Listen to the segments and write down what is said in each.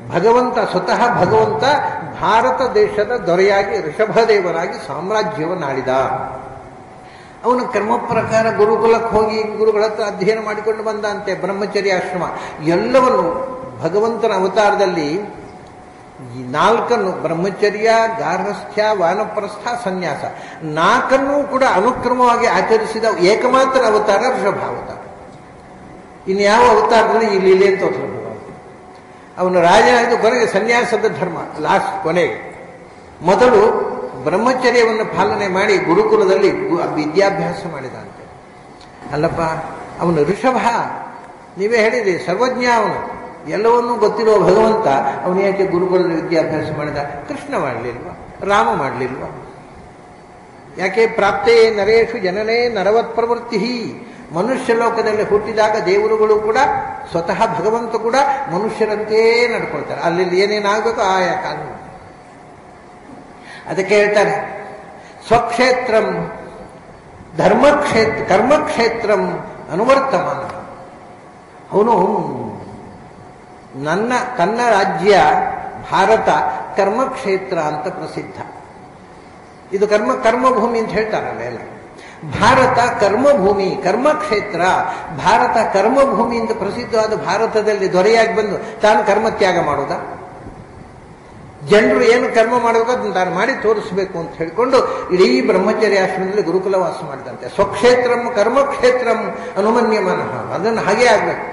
ಭಗವಂತ ಸ್ವತಃ ಭಗವಂತ ಭಾರತ ದೇಶದ ದೊರೆಯಾಗಿ ಋಷಭದೇವನಾಗಿ ಸಾಮ್ರಾಜ್ಯವನ್ನಾಡಿದ ಅವನು ಕರ್ಮ ಪ್ರಕಾರ ಗುರುಕುಲಕ್ಕೆ ಹೋಗಿ ಗುರುಗಳ ಹತ್ರ ಅಧ್ಯಯನ ಮಾಡಿಕೊಂಡು ಬಂದಂತೆ ಬ್ರಹ್ಮಚರ್ಯ ಆಶ್ರಮ ಎಲ್ಲವನ್ನು ಭಗವಂತನ ಅವತಾರದಲ್ಲಿ ಈ ನಾಲ್ಕನ್ನು ಬ್ರಹ್ಮಚರ್ಯ ಗಾರ್ಹಸ್ಥ್ಯ ವಾನಪ್ರಸ್ಥ ಸನ್ಯಾಸ ನಾಲ್ಕನ್ನೂ ಕೂಡ ಅನುಕ್ರಮವಾಗಿ ಆಚರಿಸಿದ ಏಕಮಾತ್ರ ಅವತಾರ ಋಷಭಾವತಾರ ಇನ್ಯಾವ ಅವತಾರದಲ್ಲಿ ಇಲ್ಲಿ ಇಲ್ಲಿ ಅಂತ ತೋರಿಸಬಹುದು ಅವನು ರಾಜನಾಗಿದ್ದು ಕೊನೆಗೆ ಸನ್ಯಾಸದ ಧರ್ಮ ಲಾಸ್ಟ್ ಕೊನೆಗೆ ಮೊದಲು ಬ್ರಹ್ಮಚರ್ಯವನ್ನು ಪಾಲನೆ ಮಾಡಿ ಗುರುಕುಲದಲ್ಲಿ ಗು- ವಿದ್ಯಾಭ್ಯಾಸ ಮಾಡಿದಂತೆ ಅಲ್ಲಪ್ಪ ಅವನು ಋಷಭ ನೀವೇ ಹೇಳಿದ್ರಿ ಸರ್ವಜ್ಞ ಅವನು ಎಲ್ಲವನ್ನೂ ಗೊತ್ತಿರುವ ಭಗವಂತ ಅವನು ಯಾಕೆ ಗುರುಕುಲದಲ್ಲಿ ವಿದ್ಯಾಭ್ಯಾಸ ಮಾಡಿದ ಕೃಷ್ಣ ಮಾಡಲಿಲ್ವಾ ರಾಮ ಮಾಡಲಿಲ್ವಾ ಯಾಕೆ ಪ್ರಾಪ್ತೇ ನರೇಶು ಜನನೇ ನರವತ್ ಪ್ರವೃತ್ತಿ ಮನುಷ್ಯ ಲೋಕದಲ್ಲಿ ಹುಟ್ಟಿದಾಗ ದೇವರುಗಳು ಕೂಡ ಸ್ವತಃ ಭಗವಂತ ಕೂಡ ಮನುಷ್ಯರಂತೆ ನಡ್ಕೊಳ್ತಾರೆ ಅಲ್ಲಿ ಏನೇನಾಗಬೇಕು ಆಯಾ ಕಾನೂನು ಅದಕ್ಕೆ ಹೇಳ್ತಾರೆ ಸ್ವಕ್ಷೇತ್ರಂ ಧರ್ಮಕ್ಷೇತ್ರ ಕರ್ಮಕ್ಷೇತ್ರಂ ಅನುವರ್ತಮಾನ ಅವನು ನನ್ನ ತನ್ನ ರಾಜ್ಯ ಭಾರತ ಕರ್ಮಕ್ಷೇತ್ರ ಅಂತ ಪ್ರಸಿದ್ಧ ಇದು ಕರ್ಮ ಕರ್ಮಭೂಮಿ ಅಂತ ಹೇಳ್ತಾರಲ್ಲ ಎಲ್ಲ ಭಾರತ ಕರ್ಮಭೂಮಿ ಕರ್ಮಕ್ಷೇತ್ರ ಭಾರತ ಕರ್ಮಭೂಮಿ ಅಂತ ಪ್ರಸಿದ್ಧವಾದ ಭಾರತದಲ್ಲಿ ದೊರೆಯಾಗಿ ಬಂದು ತಾನು ಕರ್ಮತ್ಯಾಗ ಮಾಡೋದಾ ಜನರು ಏನು ಕರ್ಮ ಮಾಡಬೇಕು ಅದನ್ನು ತಾನು ಮಾಡಿ ತೋರಿಸಬೇಕು ಅಂತ ಹೇಳಿಕೊಂಡು ಇಡೀ ಬ್ರಹ್ಮಚರ್ಯ ಆಶ್ರಮದಲ್ಲಿ ಗುರುಕುಲ ವಾಸ ಮಾಡಿದಂತೆ ಸ್ವಕ್ಷೇತ್ರಂ ಕರ್ಮಕ್ಷೇತ್ರಂ ಅನುಮನ್ಯಮಾನ ಅದನ್ನು ಹಾಗೇ ಆಗಬೇಕು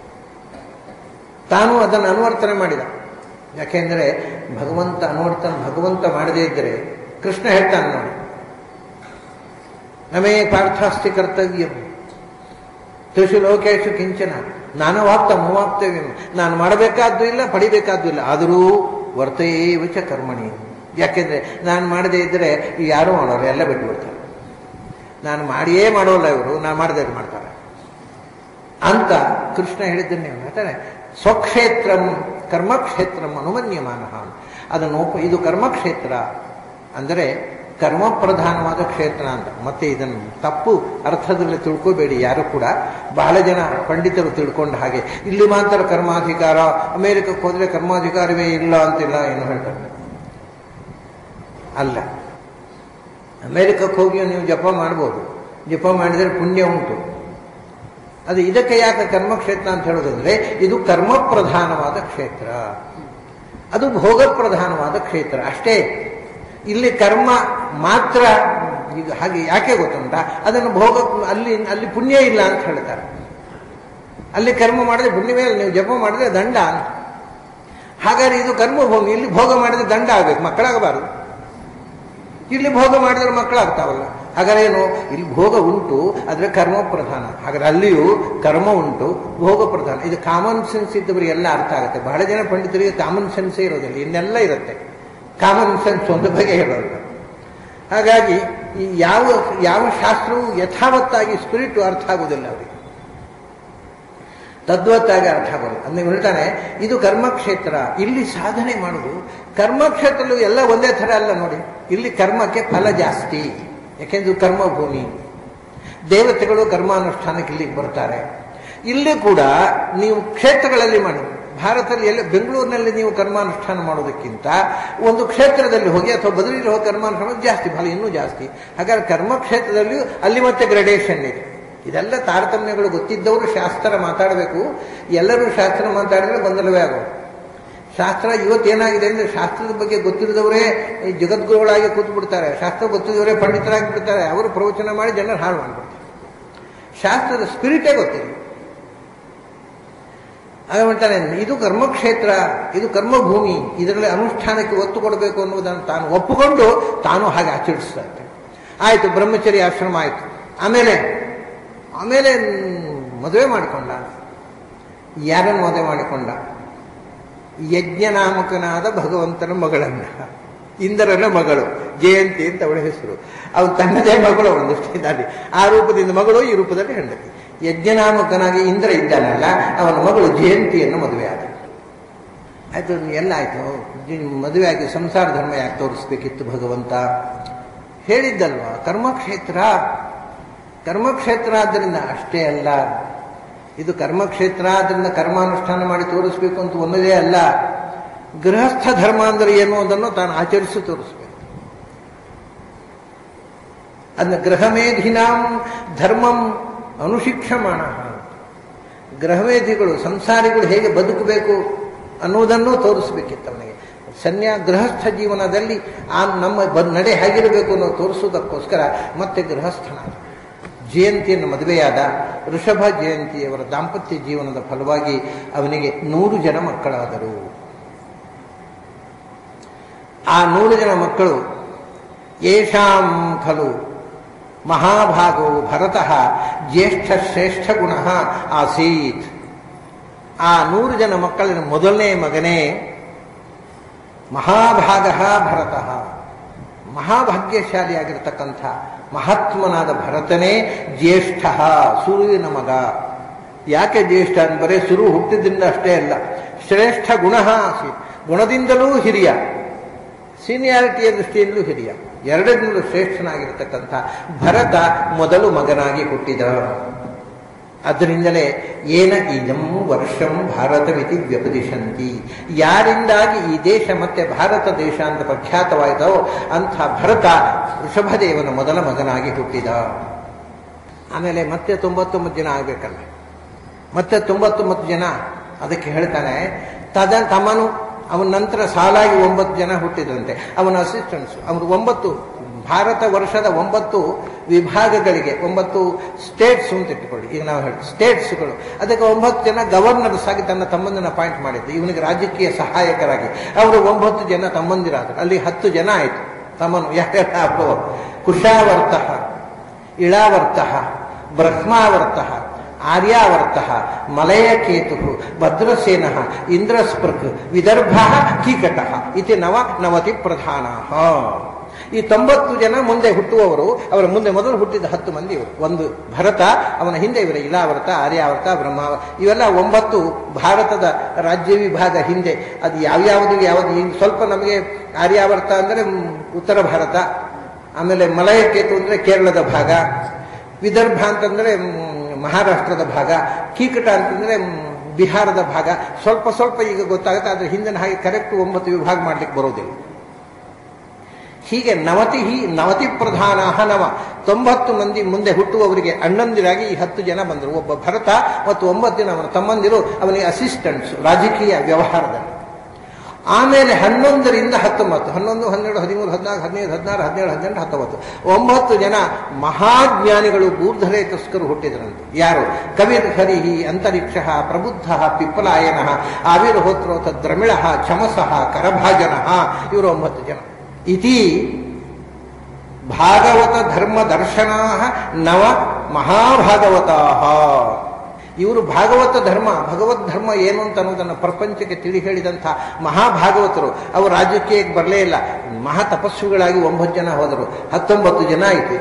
ತಾನು ಅದನ್ನು ಅನುವರ್ತನೆ ಮಾಡಿದ ಯಾಕೆಂದರೆ ಭಗವಂತ ಅನುವರ್ತನ ಭಗವಂತ ಮಾಡದೇ ಇದ್ದರೆ ಕೃಷ್ಣ ಹೇಳ್ತಾನೆ ನೋಡಿ ನಮೇ ಪಾರ್ಥಾಸ್ತಿ ಕರ್ತವ್ಯಂ ತ್ರಿಷು ಲೋಕೇಶು ಕಿಂಚನ ನಾನವಾಪ್ತ ಮೋವಾಪ್ತವ್ಯಂ ನಾನು ಮಾಡಬೇಕಾದ್ದು ಇಲ್ಲ ಪಡಿಬೇಕಾದ್ದು ಇಲ್ಲ ಆದರೂ ವರ್ತೇವ ಚ ಕರ್ಮಣಿ ಯಾಕೆಂದ್ರೆ ನಾನು ಮಾಡದೇ ಇದ್ದರೆ ಯಾರೂ ಮಾಡೋರು ಎಲ್ಲ ಬಿಟ್ಟು ಬಿಡ್ತಾರೆ ನಾನು ಮಾಡಿಯೇ ಮಾಡೋಲ್ಲ ಇವರು ನಾನು ಮಾಡದೇ ಇದ್ದು ಮಾಡ್ತಾರೆ ಅಂತ ಕೃಷ್ಣ ಹೇಳಿದ್ದನ್ನೇ ಹೇಳ್ತಾರೆ ಸ್ವಕ್ಷೇತ್ರಂ ಕರ್ಮಕ್ಷೇತ್ರಂ ಅನುಮನ್ಯಮಾನ ಅದನ್ನು ಒಪ್ಪ ಇದು ಕರ್ಮಕ್ಷೇತ್ರ ಅಂದರೆ ಕರ್ಮ ಪ್ರಧಾನವಾದ ಕ್ಷೇತ್ರ ಅಂತ ಮತ್ತೆ ಇದನ್ನು ತಪ್ಪು ಅರ್ಥದಲ್ಲಿ ತಿಳ್ಕೋಬೇಡಿ ಯಾರು ಕೂಡ ಬಹಳ ಜನ ಪಂಡಿತರು ತಿಳ್ಕೊಂಡ ಹಾಗೆ ಇಲ್ಲಿ ಮಾತ್ರ ಕರ್ಮಾಧಿಕಾರ ಅಮೆರಿಕಕ್ಕೆ ಹೋದ್ರೆ ಕರ್ಮಾಧಿಕಾರವೇ ಇಲ್ಲ ಅಂತಿಲ್ಲ ಏನು ಹೇಳ್ತಾರೆ ಅಲ್ಲ ಅಮೆರಿಕಕ್ಕೆ ಹೋಗಿ ನೀವು ಜಪ ಮಾಡ್ಬೋದು ಜಪ ಮಾಡಿದರೆ ಪುಣ್ಯ ಉಂಟು ಅದು ಇದಕ್ಕೆ ಯಾಕೆ ಕರ್ಮಕ್ಷೇತ್ರ ಅಂತ ಹೇಳೋದಂದ್ರೆ ಇದು ಕರ್ಮ ಪ್ರಧಾನವಾದ ಕ್ಷೇತ್ರ ಅದು ಭೋಗ ಪ್ರಧಾನವಾದ ಕ್ಷೇತ್ರ ಅಷ್ಟೇ ಇಲ್ಲಿ ಕರ್ಮ ಮಾತ್ರ ಈಗ ಹಾಗೆ ಯಾಕೆ ಗೊತ್ತುಂಟ ಅದನ್ನು ಭೋಗ ಅಲ್ಲಿ ಅಲ್ಲಿ ಪುಣ್ಯ ಇಲ್ಲ ಅಂತ ಹೇಳ್ತಾರೆ ಅಲ್ಲಿ ಕರ್ಮ ಮಾಡಿದ್ರೆ ಪುಣ್ಯವೇ ಇಲ್ಲ ನೀವು ಜಪ ಮಾಡಿದ್ರೆ ದಂಡ ಅಂತ ಹಾಗಾದ್ರೆ ಇದು ಕರ್ಮಭೂಮಿ ಇಲ್ಲಿ ಭೋಗ ಮಾಡಿದ್ರೆ ದಂಡ ಆಗ್ಬೇಕು ಮಕ್ಕಳಾಗಬಾರದು ಇಲ್ಲಿ ಭೋಗ ಮಾಡಿದ್ರೆ ಮಕ್ಕಳಾಗ್ತಾವಲ್ಲ ಹಾಗಾದ್ರೆ ಏನು ಇಲ್ಲಿ ಭೋಗ ಉಂಟು ಆದರೆ ಕರ್ಮ ಪ್ರಧಾನ ಹಾಗಾದ್ರೆ ಅಲ್ಲಿಯೂ ಕರ್ಮ ಉಂಟು ಭೋಗ ಪ್ರಧಾನ ಇದು ಕಾಮನ್ ಸೆನ್ಸ್ ಇದ್ದವರಿಗೆ ಎಲ್ಲ ಅರ್ಥ ಆಗುತ್ತೆ ಬಹಳ ಜನ ಪಂಡಿತರಿಗೆ ಕಾಮನ್ ಸೆನ್ಸೇ ಇರೋದಿಲ್ಲ ಇನ್ನೆಲ್ಲ ಇರುತ್ತೆ ಕಾಮನ್ ಸೆನ್ಸ್ ಒಂದು ಬಗೆ ಹೇಳೋದು ಹಾಗಾಗಿ ಈ ಯಾವ ಯಾವ ಶಾಸ್ತ್ರವೂ ಯಥಾವತ್ತಾಗಿ ಸ್ಪಿರಿಟ್ ಅರ್ಥ ಆಗುವುದಿಲ್ಲ ಅವರಿಗೆ ತದ್ವತ್ತಾಗಿ ಅರ್ಥ ಆಗೋದು ಅಂದ್ರೆ ಹೇಳ್ತಾನೆ ಇದು ಕರ್ಮಕ್ಷೇತ್ರ ಇಲ್ಲಿ ಸಾಧನೆ ಮಾಡುದು ಕರ್ಮಕ್ಷೇತ್ರಲ್ಲೂ ಎಲ್ಲ ಒಂದೇ ಥರ ಅಲ್ಲ ನೋಡಿ ಇಲ್ಲಿ ಕರ್ಮಕ್ಕೆ ಫಲ ಜಾಸ್ತಿ ಯಾಕೆಂದ್ರೆ ಇದು ಕರ್ಮಭೂಮಿ ದೇವತೆಗಳು ಕರ್ಮಾನುಷ್ಠಾನಕ್ಕೆ ಇಲ್ಲಿಗೆ ಬರ್ತಾರೆ ಇಲ್ಲಿ ಕೂಡ ನೀವು ಕ್ಷೇತ್ರಗಳಲ್ಲಿ ಮಾಡಿ ಭಾರತದಲ್ಲಿ ಎಲ್ಲ ಬೆಂಗಳೂರಿನಲ್ಲಿ ನೀವು ಕರ್ಮಾನುಷ್ಠಾನ ಮಾಡೋದಕ್ಕಿಂತ ಒಂದು ಕ್ಷೇತ್ರದಲ್ಲಿ ಹೋಗಿ ಅಥವಾ ಬದಲಿಗೆ ಹೋಗಿ ಕರ್ಮಾನುಷ್ಠಾನ ಮಾಡೋದು ಜಾಸ್ತಿ ಫಲ ಇನ್ನೂ ಜಾಸ್ತಿ ಹಾಗಾದ್ರೆ ಕರ್ಮಕ್ಷೇತ್ರದಲ್ಲಿಯೂ ಅಲ್ಲಿ ಮತ್ತೆ ಗ್ರಡೇಷನ್ ಇದೆ ಇದೆಲ್ಲ ತಾರತಮ್ಯಗಳು ಗೊತ್ತಿದ್ದವರು ಶಾಸ್ತ್ರ ಮಾತಾಡಬೇಕು ಎಲ್ಲರೂ ಶಾಸ್ತ್ರ ಮಾತಾಡಿದ್ರೆ ಗೊಂದಲವೇ ಆಗೋದು ಶಾಸ್ತ್ರ ಇವತ್ತೇನಾಗಿದೆ ಅಂದ್ರೆ ಶಾಸ್ತ್ರದ ಬಗ್ಗೆ ಗೊತ್ತಿರದವರೇ ಈ ಜಗದ್ಗುರುಗಳಾಗಿ ಕೂತು ಬಿಡ್ತಾರೆ ಶಾಸ್ತ್ರ ಗೊತ್ತಿದ್ದವರೇ ಪಂಡಿತರಾಗಿ ಬಿಡ್ತಾರೆ ಅವರು ಪ್ರವಚನ ಮಾಡಿ ಜನರು ಹಾಳು ಮಾಡಿಬಿಡ್ತಾರೆ ಶಾಸ್ತ್ರದ ಸ್ಪಿರಿಟೇ ಗೊತ್ತಿಲ್ಲ ಆಗ ಹೇಳ್ತಾನೆ ಇದು ಕರ್ಮಕ್ಷೇತ್ರ ಇದು ಕರ್ಮಭೂಮಿ ಇದರಲ್ಲಿ ಅನುಷ್ಠಾನಕ್ಕೆ ಒತ್ತು ಕೊಡಬೇಕು ಅನ್ನುವುದನ್ನು ತಾನು ಒಪ್ಪುಕೊಂಡು ತಾನು ಹಾಗೆ ಆಚರಿಸ್ತಾರೆ ಆಯಿತು ಬ್ರಹ್ಮಚರ್ಯ ಆಶ್ರಮ ಆಯಿತು ಆಮೇಲೆ ಆಮೇಲೆ ಮದುವೆ ಮಾಡಿಕೊಂಡ ಯಾರನ್ನು ಮದುವೆ ಮಾಡಿಕೊಂಡ ಯಜ್ಞನಾಮಕನಾದ ಭಗವಂತನ ಮಗಳನ್ನ ಇಂದ್ರನ ಮಗಳು ಜಯಂತಿ ಅಂತ ಅವಳ ಹೆಸರು ಅವಳು ತನ್ನದೇ ಮಗಳು ಅವಳು ದೃಷ್ಟಿಯಲ್ಲಿ ಆ ರೂಪದಿಂದ ಮಗಳು ಈ ರೂಪದಲ್ಲಿ ಹೆಂಡತಿ ಯಜ್ಞನಾಮಕನಾಗಿ ಇಂದ್ರ ಇದ್ದಾನಲ್ಲ ಅವನ ಮಗಳು ಜಯಂತಿಯನ್ನು ಮದುವೆ ಆದ ಆಯ್ತು ಎಲ್ಲ ಆಯ್ತು ಮದುವೆ ಆಗಿ ಸಂಸಾರ ಧರ್ಮ ಯಾಕೆ ತೋರಿಸ್ಬೇಕಿತ್ತು ಭಗವಂತ ಹೇಳಿದ್ದಲ್ವಾ ಕರ್ಮಕ್ಷೇತ್ರ ಕರ್ಮಕ್ಷೇತ್ರ ಆದ್ದರಿಂದ ಅಷ್ಟೇ ಅಲ್ಲ ಇದು ಕರ್ಮಕ್ಷೇತ್ರ ಆದ್ದರಿಂದ ಕರ್ಮಾನುಷ್ಠಾನ ಮಾಡಿ ತೋರಿಸ್ಬೇಕು ಅಂತ ಒಂದೇ ಅಲ್ಲ ಗೃಹಸ್ಥ ಧರ್ಮ ಅಂದರೆ ಏನು ಅದನ್ನು ತಾನು ಆಚರಿಸಿ ತೋರಿಸಬೇಕು ಅದನ್ನ ಗೃಹಮೇಧಿನಾಂ ಧರ್ಮಂ ಅನುಶಿಕ್ಷಮಾಣ ಗೃಹವೇದಿಗಳು ಸಂಸಾರಿಗಳು ಹೇಗೆ ಬದುಕಬೇಕು ಅನ್ನುವುದನ್ನು ತೋರಿಸಬೇಕಿತ್ತು ಅವನಿಗೆ ಸನ್ಯಾ ಗೃಹಸ್ಥ ಜೀವನದಲ್ಲಿ ಆ ನಮ್ಮ ಬ ನಡೆ ಹೇಗಿರಬೇಕು ಅನ್ನೋ ತೋರಿಸುವುದಕ್ಕೋಸ್ಕರ ಮತ್ತೆ ಗೃಹಸ್ಥನಾದ ಜಯಂತಿಯನ್ನು ಮದುವೆಯಾದ ಋಷಭ ಜಯಂತಿಯವರ ದಾಂಪತ್ಯ ಜೀವನದ ಫಲವಾಗಿ ಅವನಿಗೆ ನೂರು ಜನ ಮಕ್ಕಳಾದರು ಆ ನೂರು ಜನ ಮಕ್ಕಳು ಯೇಷಾಂ ಖಲು ಮಹಾಭಾಗೋ ಭರತಃ ಜ್ಯೇಷ್ಠ ಶ್ರೇಷ್ಠ ಗುಣ ಆಸೀತ್ ಆ ನೂರು ಜನ ಮಕ್ಕಳಿನ ಮೊದಲನೇ ಮಗನೇ ಮಹಾಭಾಗ ಭರತಃ ಮಹಾಭಾಗ್ಯಶಾಲಿಯಾಗಿರ್ತಕ್ಕಂಥ ಮಹಾತ್ಮನಾದ ಭರತನೇ ಜ್ಯೇಷ್ಠ ಸುರುವಿನ ಮಗ ಯಾಕೆ ಜ್ಯೇಷ್ಠ ಅಂದರೆ ಸುರು ಹುಟ್ಟಿದ್ರಿಂದ ಅಷ್ಟೇ ಅಲ್ಲ ಶ್ರೇಷ್ಠ ಗುಣ ಆಸೀತ್ ಗುಣದಿಂದಲೂ ಹಿರಿಯ ಸೀನಿಯಾರಿಟಿಯ ದೃಷ್ಟಿಯಲ್ಲೂ ಹಿರಿಯ ಎರಡರಿಂದಲೂ ಶ್ರೇಷ್ಠನಾಗಿರ್ತಕ್ಕಂಥ ಭರತ ಮೊದಲು ಮಗನಾಗಿ ಹುಟ್ಟಿದ ಅದರಿಂದಲೇ ಏನ ಇದಂ ವರ್ಷಂ ಭಾರತವಿತಿ ವ್ಯಪದಿಶಂತಿ ಯಾರಿಂದಾಗಿ ಈ ದೇಶ ಮತ್ತೆ ಭಾರತ ದೇಶ ಅಂತ ಪ್ರಖ್ಯಾತವಾಯಿತೋ ಅಂಥ ಭರತ ವೃಷಭದೇವನ ಮೊದಲ ಮಗನಾಗಿ ಹುಟ್ಟಿದ ಆಮೇಲೆ ಮತ್ತೆ ತೊಂಬತ್ತೊಂಬತ್ತು ಜನ ಆಗಬೇಕಲ್ಲ ಮತ್ತೆ ತೊಂಬತ್ತೊಂಬತ್ತು ಜನ ಅದಕ್ಕೆ ಹೇಳ್ತಾನೆ ತದ ತಮ್ಮನು ಅವನ ನಂತರ ಸಾಲಾಗಿ ಒಂಬತ್ತು ಜನ ಹುಟ್ಟಿದ್ರಂತೆ ಅವನ ಅಸಿಸ್ಟೆಂಟ್ಸ್ ಅವರು ಒಂಬತ್ತು ಭಾರತ ವರ್ಷದ ಒಂಬತ್ತು ವಿಭಾಗಗಳಿಗೆ ಒಂಬತ್ತು ಸ್ಟೇಟ್ಸ್ ಅಂತ ಇಟ್ಟುಕೊಳ್ಳಿ ಈಗ ನಾವು ಹೇಳಿ ಸ್ಟೇಟ್ಸ್ಗಳು ಅದಕ್ಕೆ ಒಂಬತ್ತು ಜನ ಗವರ್ನರ್ಸ್ ಆಗಿ ತನ್ನ ತಮ್ಮಂದಿನ ಅಪಾಯಿಂಟ್ ಮಾಡಿದ್ದು ಇವನಿಗೆ ರಾಜಕೀಯ ಸಹಾಯಕರಾಗಿ ಅವರು ಒಂಬತ್ತು ಜನ ತಮ್ಮಂದಿರಾದರು ಅಲ್ಲಿ ಹತ್ತು ಜನ ಆಯಿತು ತಮ್ಮನು ಯಾರ್ಯಾರ ಅವರು ಕುಶಾವರ್ತ ಇಳಾವರ್ತ ಬ್ರಹ್ಮಾವರ್ತ ಆರ್ಯಾವರ್ತ ಮಲಯಕೇತು ಭದ್ರಸೇನ ಇಂದ್ರಸ್ಪೃಕ್ ವಿದರ್ಭ ಕೀಕಟ ಇತಿ ನವ ನವತಿ ಪ್ರಧಾನ ಈ ತೊಂಬತ್ತು ಜನ ಮುಂದೆ ಹುಟ್ಟುವವರು ಅವರ ಮುಂದೆ ಮೊದಲು ಹುಟ್ಟಿದ ಹತ್ತು ಮಂದಿ ಇವರು ಒಂದು ಭರತ ಅವನ ಹಿಂದೆ ಇವರ ಇಲಾವರ್ತ ಆರ್ಯಾವರ್ತ ಬ್ರಹ್ಮಾವ ಇವೆಲ್ಲ ಒಂಬತ್ತು ಭಾರತದ ರಾಜ್ಯ ವಿಭಾಗ ಹಿಂದೆ ಅದು ಯಾವ್ಯಾವುದು ಯಾವುದು ಈಗ ಸ್ವಲ್ಪ ನಮಗೆ ಆರ್ಯಾವರ್ತ ಅಂದರೆ ಉತ್ತರ ಭಾರತ ಆಮೇಲೆ ಮಲಯಕೇತು ಅಂದರೆ ಕೇರಳದ ಭಾಗ ವಿದರ್ಭ ಅಂತಂದ್ರೆ ಮಹಾರಾಷ್ಟ್ರದ ಭಾಗ ಕೀಕಟ ಅಂತಂದ್ರೆ ಬಿಹಾರದ ಭಾಗ ಸ್ವಲ್ಪ ಸ್ವಲ್ಪ ಈಗ ಗೊತ್ತಾಗುತ್ತೆ ಆದರೆ ಹಿಂದಿನ ಹಾಗೆ ಕರೆಕ್ಟ್ ಒಂಬತ್ತು ವಿಭಾಗ ಮಾಡ್ಲಿಕ್ಕೆ ಬರೋದಿಲ್ಲ ಹೀಗೆ ನವತಿ ಹಿ ನವತಿ ಪ್ರಧಾನ ನವ ತೊಂಬತ್ತು ಮಂದಿ ಮುಂದೆ ಹುಟ್ಟುವವರಿಗೆ ಅಣ್ಣಂದಿರಾಗಿ ಈ ಹತ್ತು ಜನ ಬಂದರು ಒಬ್ಬ ಭರತ ಮತ್ತು ಒಂಬತ್ತು ಜನ ಅವನ ತಮ್ಮಂದಿರು ಅವನಿಗೆ ಅಸಿಸ್ಟೆಂಟ್ಸ್ ರಾಜಕೀಯ ವ್ಯವಹಾರದಲ್ಲಿ ಆಮೇಲೆ ಹನ್ನೊಂದರಿಂದ ಹತ್ತೊಂಬತ್ತು ಹನ್ನೊಂದು ಹನ್ನೆರಡು ಹದಿಮೂರು ಹದಿನಾಲ್ಕು ಹದಿನೈದು ಹದಿನಾರು ಹದಿನೇಳು ಹದಿನೆಂಟು ಹತ್ತೊಂಬತ್ತು ಒಂಬತ್ತು ಜನ ಮಹಾಜ್ಞಾನಿಗಳು ಬೂರ್ಧರೇ ತಸ್ಕರು ಹುಟ್ಟಿದ್ರಂತೆ ಯಾರು ಕವಿರ್ ಹರಿಹಿ ಅಂತರಿಕ್ಷ ಪ್ರಬುದ್ಧ ಪಿಪ್ಪಲಾಯನ ಆವಿರ್ಹೋತ್ರೋಥ ದ್ರಮಿಳ ಚಮಸಃ ಕರಭಾಜನ ಇವರು ಒಂಬತ್ತು ಜನ ಇತಿ ಭಾಗವತ ಧರ್ಮ ದರ್ಶನ ನವ ಮಹಾಭಾಗವತಾ ಇವರು ಭಾಗವತ ಧರ್ಮ ಭಗವದ್ ಧರ್ಮ ಏನು ಅಂತ ಅನ್ನೋದನ್ನು ಪ್ರಪಂಚಕ್ಕೆ ತಿಳಿ ಹೇಳಿದಂಥ ಮಹಾಭಾಗವತರು ಅವರು ರಾಜಕೀಯಕ್ಕೆ ಬರಲೇ ಇಲ್ಲ ಮಹಾ ತಪಸ್ವಿಗಳಾಗಿ ಒಂಬತ್ತು ಜನ ಹೋದರು ಹತ್ತೊಂಬತ್ತು ಜನ ಆಯಿತು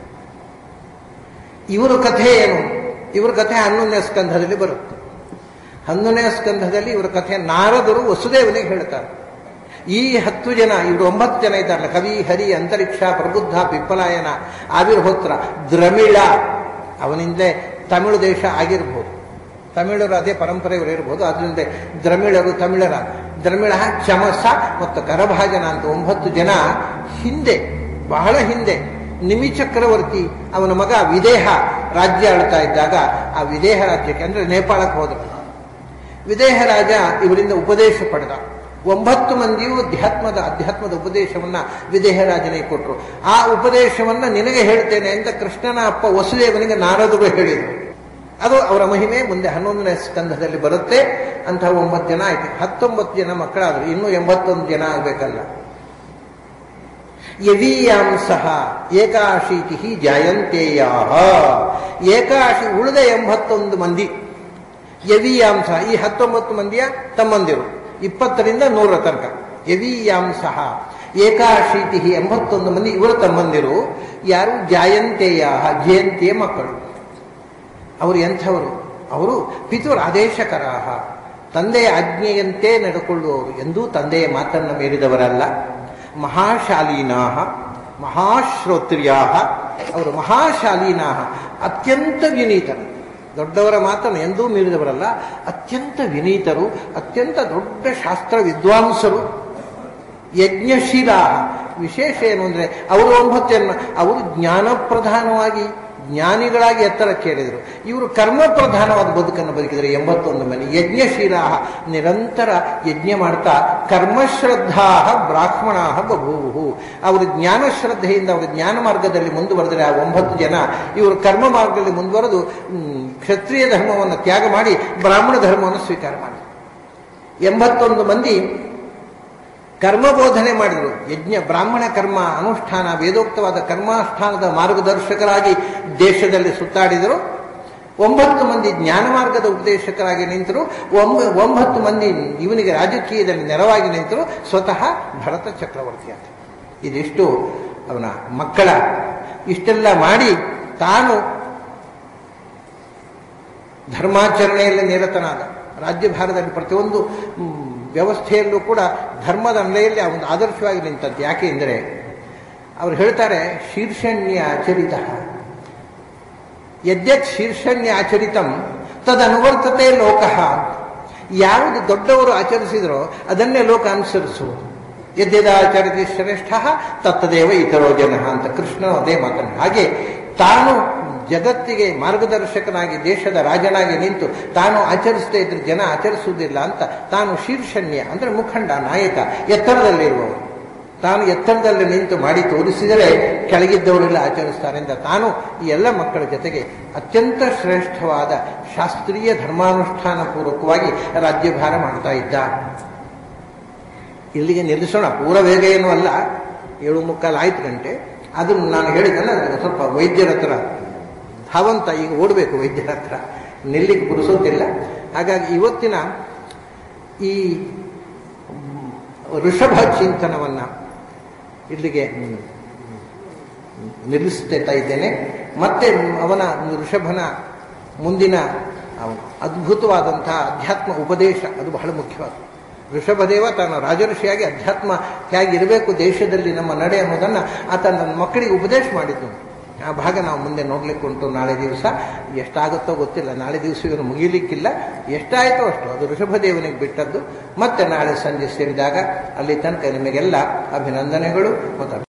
ಇವರ ಕಥೆ ಏನು ಇವರ ಕಥೆ ಹನ್ನೊಂದನೇ ಸ್ಕಂಧದಲ್ಲಿ ಬರುತ್ತೆ ಹನ್ನೊಂದನೇ ಸ್ಕಂಧದಲ್ಲಿ ಇವರ ಕಥೆ ನಾರದರು ವಸುದೇವನಿಗೆ ಹೇಳ್ತಾರೆ ಈ ಹತ್ತು ಜನ ಇವರು ಒಂಬತ್ತು ಜನ ಇದ್ದಾರಲ್ಲ ಕವಿ ಹರಿ ಅಂತರಿಕ್ಷ ಪ್ರಬುದ್ಧ ಪಿಪ್ಪಲಾಯನ ಆವಿರ್ಹೋತ್ರ ದ್ರಮಿಳ ಅವನಿಂದಲೇ ತಮಿಳು ದೇಶ ಆಗಿರ್ಬೋದು ತಮಿಳರು ಅದೇ ಪರಂಪರೆಯವರು ಇರ್ಬೋದು ಅದರಿಂದ ದ್ರಮಿಳರು ತಮಿಳರ ದ್ರಮಿಳ ಚಮಸ ಮತ್ತು ಕರಭಾಜನ ಅಂತ ಒಂಬತ್ತು ಜನ ಹಿಂದೆ ಬಹಳ ಹಿಂದೆ ನಿಮಿ ಚಕ್ರವರ್ತಿ ಅವನ ಮಗ ವಿದೇಹ ರಾಜ್ಯ ಆಳ್ತಾ ಇದ್ದಾಗ ಆ ವಿದೇಹ ರಾಜ್ಯಕ್ಕೆ ಅಂದ್ರೆ ನೇಪಾಳಕ್ಕೆ ಹೋದರು ವಿದೇಹ ರಾಜ ಇವರಿಂದ ಉಪದೇಶ ಪಡೆದ ಒಂಬತ್ತು ಮಂದಿಯೂ ಅಧ್ಯಾತ್ಮದ ಅಧ್ಯಾತ್ಮದ ಉಪದೇಶವನ್ನ ವಿದೇಹರಾಜನಿಗೆ ಕೊಟ್ಟರು ಆ ಉಪದೇಶವನ್ನ ನಿನಗೆ ಹೇಳ್ತೇನೆ ಅಂತ ಕೃಷ್ಣನ ಅಪ್ಪ ವಸುದೇವನಿಗೆ ನಾರದರು ಹೇಳಿದರು ಅದು ಅವರ ಮಹಿಮೆ ಮುಂದೆ ಹನ್ನೊಂದನೇ ಸ್ಕಂಧದಲ್ಲಿ ಬರುತ್ತೆ ಅಂತ ಒಂಬತ್ತು ಜನ ಆಯ್ತು ಹತ್ತೊಂಬತ್ತು ಜನ ಮಕ್ಕಳಾದ್ರು ಇನ್ನೂ ಎಂಬತ್ತೊಂದು ಜನ ಆಗ್ಬೇಕಲ್ಲ ಯವೀಯಾಂಸಃ ಏಕಾಶೀತಿ ಜಾಯಂತೇಯ ಏಕಾಶಿ ಉಳಿದ ಎಂಬತ್ತೊಂದು ಮಂದಿ ಯವೀಯಾಂಸ ಈ ಹತ್ತೊಂಬತ್ತು ಮಂದಿಯ ತಮ್ಮಂದಿರು ಇಪ್ಪತ್ತರಿಂದ ನೂರ ತನಕ ಯವೀಯಾಂಸಃ ಏಕಾಶೀತಿ ಎಂಬತ್ತೊಂದು ಮಂದಿ ಇವರ ತಮ್ಮಂದಿರು ಯಾರು ಜಾಯಂತೆಯ ಜಯಂತಿಯ ಮಕ್ಕಳು ಅವರು ಎಂಥವರು ಅವರು ಪಿತುರ್ ಆದೇಶಕರಾಹ ತಂದೆಯ ಆಜ್ಞೆಯಂತೆ ನಡೆಕೊಳ್ಳುವವರು ಎಂದೂ ತಂದೆಯ ಮಾತನ್ನು ಮೀರಿದವರಲ್ಲ ಮಹಾಶಾಲೀನಾ ಮಹಾಶ್ರೋತ್ರಿಯಾ ಅವರು ಮಹಾಶಾಲೀನಾ ಅತ್ಯಂತ ವಿನೀತರು ದೊಡ್ಡವರ ಮಾತನ್ನು ಎಂದೂ ಮೀರಿದವರಲ್ಲ ಅತ್ಯಂತ ವಿನೀತರು ಅತ್ಯಂತ ದೊಡ್ಡ ಶಾಸ್ತ್ರ ವಿದ್ವಾಂಸರು ಯಜ್ಞಶೀಲ ವಿಶೇಷ ಏನು ಅಂದ್ರೆ ಅವರು ಒಂಬತ್ತನ್ನು ಅವರು ಜ್ಞಾನ ಪ್ರಧಾನವಾಗಿ ಜ್ಞಾನಿಗಳಾಗಿ ಎತ್ತರಕ್ಕೇರಿದರು ಇವರು ಕರ್ಮ ಪ್ರಧಾನವಾದ ಬದುಕನ್ನು ಬದುಕಿದರು ಎಂಬತ್ತೊಂದು ಮನೆ ಯಜ್ಞಶೀಲ ನಿರಂತರ ಯಜ್ಞ ಮಾಡ್ತಾ ಕರ್ಮಶ್ರದ್ಧಾ ಬ್ರಾಹ್ಮಣ ಬಭೂವು ಅವರು ಜ್ಞಾನ ಶ್ರದ್ಧೆಯಿಂದ ಅವರು ಜ್ಞಾನ ಮಾರ್ಗದಲ್ಲಿ ಮುಂದುವರೆದರೆ ಆ ಒಂಬತ್ತು ಜನ ಇವರು ಕರ್ಮ ಮಾರ್ಗದಲ್ಲಿ ಮುಂದುವರೆದು ಹ್ಮ್, ಕ್ಷತ್ರಿಯ ಧರ್ಮವನ್ನು ತ್ಯಾಗ ಮಾಡಿ ಬ್ರಾಹ್ಮಣ ಧರ್ಮವನ್ನು ಸ್ವೀಕಾರ ಮಾಡಿ ಎಂಬತ್ತೊಂದು ಮಂದಿ ಕರ್ಮ ಬೋಧನೆ ಮಾಡಿದರು ಯಜ್ಞ ಬ್ರಾಹ್ಮಣ ಕರ್ಮ ಅನುಷ್ಠಾನ ವೇದೋಕ್ತವಾದ ಕರ್ಮಾನುಷ್ಠಾನದ ಮಾರ್ಗದರ್ಶಕರಾಗಿ ದೇಶದಲ್ಲಿ ಸುತ್ತಾಡಿದರು ಒಂಬತ್ತು ಮಂದಿ ಜ್ಞಾನ ಮಾರ್ಗದ ಉಪದೇಶಕರಾಗಿ ನಿಂತರು ಒಂಬ ಒಂಬತ್ತು ಮಂದಿ ಇವನಿಗೆ ರಾಜಕೀಯದಲ್ಲಿ ನೆರವಾಗಿ ನಿಂತರು ಸ್ವತಃ ಭರತ ಚಕ್ರವರ್ತಿ ಅಂತ ಇದಿಷ್ಟು ಅವನ ಮಕ್ಕಳ ಇಷ್ಟೆಲ್ಲ ಮಾಡಿ ತಾನು ಧರ್ಮಾಚರಣೆಯಲ್ಲಿ ನಿರತನಾದ ರಾಜ್ಯಭಾರದಲ್ಲಿ ಪ್ರತಿಯೊಂದು ಮ್, ವ್ಯವಸ್ಥೆಯಲ್ಲೂ ಕೂಡ ಧರ್ಮದ ನೆಲೆಯಲ್ಲಿ ಅವನು ಆದರ್ಶವಾಗಿ ನಿಂತದ್ದು ಯಾಕೆ ಎಂದರೆ ಅವ್ರು ಹೇಳ್ತಾರೆ ಶೀರ್ಷಣ್ಯ ಆಚರಿತ ಯದ್ಯತ್ ಶೀರ್ಷಣ್ಯ ಆಚರಿತಂ ತದನುವರ್ತತೆ ಲೋಕಃ ಯಾವುದು ದೊಡ್ಡವರು ಆಚರಿಸಿದರೋ ಅದನ್ನೇ ಲೋಕ ಅನುಸರಿಸುವುದು ಯದ್ಯದಾಚರಿತಿ ಶ್ರೇಷ್ಠ ತತ್ತದೇವ ಇತರೋ ಜನ ಅಂತ ಕೃಷ್ಣ ಅದೇ ಮಾತನ್ನು ಹಾಗೆ ತಾನು ಜಗತ್ತಿಗೆ ಮಾರ್ಗದರ್ಶಕನಾಗಿ ದೇಶದ ರಾಜನಾಗಿ ನಿಂತು ತಾನು ಆಚರಿಸದೇ ಇದ್ರೆ ಜನ ಆಚರಿಸುವುದಿಲ್ಲ ಅಂತ ತಾನು ಶೀರ್ಷಣ್ಯ ಅಂದ್ರೆ ಮುಖಂಡ ನಾಯಕ ಎತ್ತರದಲ್ಲಿರುವವರು ತಾನು ಎತ್ತರದಲ್ಲಿ ನಿಂತು ಮಾಡಿ ತೋರಿಸಿದರೆ ಕೆಳಗಿದ್ದವರೆಲ್ಲ ಆಚರಿಸ್ತಾರೆ ಅಂತ ತಾನು ಈ ಎಲ್ಲ ಮಕ್ಕಳ ಜೊತೆಗೆ ಅತ್ಯಂತ ಶ್ರೇಷ್ಠವಾದ ಶಾಸ್ತ್ರೀಯ ಧರ್ಮಾನುಷ್ಠಾನ ಪೂರ್ವಕವಾಗಿ ರಾಜ್ಯಭಾರ ಮಾಡ್ತಾ ಇದ್ದ ಇಲ್ಲಿಗೆ ನಿಲ್ಲಿಸೋಣ ಪೂರ ಬೇಗ ಏನೂ ಅಲ್ಲ ಏಳು ಮುಕ್ಕಾಲು ಆಯ್ತು ಗಂಟೆ ಅದನ್ನು ನಾನು ಹೇಳಿದ್ದಲ್ಲ ಅದಕ್ಕೆ ಸ್ವಲ್ಪ ವೈದ್ಯರ ಹತ್ರ ಧಾವಂತ ಈಗ ಓಡಬೇಕು ವೈದ್ಯರ ಹತ್ರ ನಿಲ್ಲಿಗೆ ಪುರುಸೋದಿಲ್ಲ ಹಾಗಾಗಿ ಇವತ್ತಿನ ಈ ಋಷಭ ಚಿಂತನವನ್ನು ಇಲ್ಲಿಗೆ ನಿಲ್ಲಿಸ್ತಾ ಇದ್ದೇನೆ ಮತ್ತೆ ಅವನ ಋಷಭನ ಮುಂದಿನ ಅದ್ಭುತವಾದಂತಹ ಅಧ್ಯಾತ್ಮ ಉಪದೇಶ ಅದು ಬಹಳ ಮುಖ್ಯವಾದ ಋಷಭದೇವ ತಾನು ರಾಜಋಷಿಯಾಗಿ ಅಧ್ಯಾತ್ಮ ಹೇಗಿರಬೇಕು ದೇಶದಲ್ಲಿ ನಮ್ಮ ನಡೆ ಅನ್ನೋದನ್ನು ಆತ ನನ್ನ ಮಕ್ಕಳಿಗೆ ಉಪದೇಶ ಮಾಡಿದ್ದು ಆ ಭಾಗ ನಾವು ಮುಂದೆ ನೋಡ್ಲಿಕ್ಕೆ ಉಂಟು ನಾಳೆ ದಿವಸ ಎಷ್ಟಾಗುತ್ತೋ ಗೊತ್ತಿಲ್ಲ ನಾಳೆ ದಿವಸ ಇವನು ಮುಗಿಲಿಕ್ಕಿಲ್ಲ ಎಷ್ಟಾಯಿತೋ ಅಷ್ಟು ಅದು ಋಷಭದೇವನಿಗೆ ಬಿಟ್ಟದ್ದು ಮತ್ತೆ ನಾಳೆ ಸಂಜೆ ಸೇರಿದಾಗ ಅಲ್ಲಿ ತನಕ ನಿಮಗೆಲ್ಲ ಅಭಿನಂದನೆಗಳು ಮತ್ತು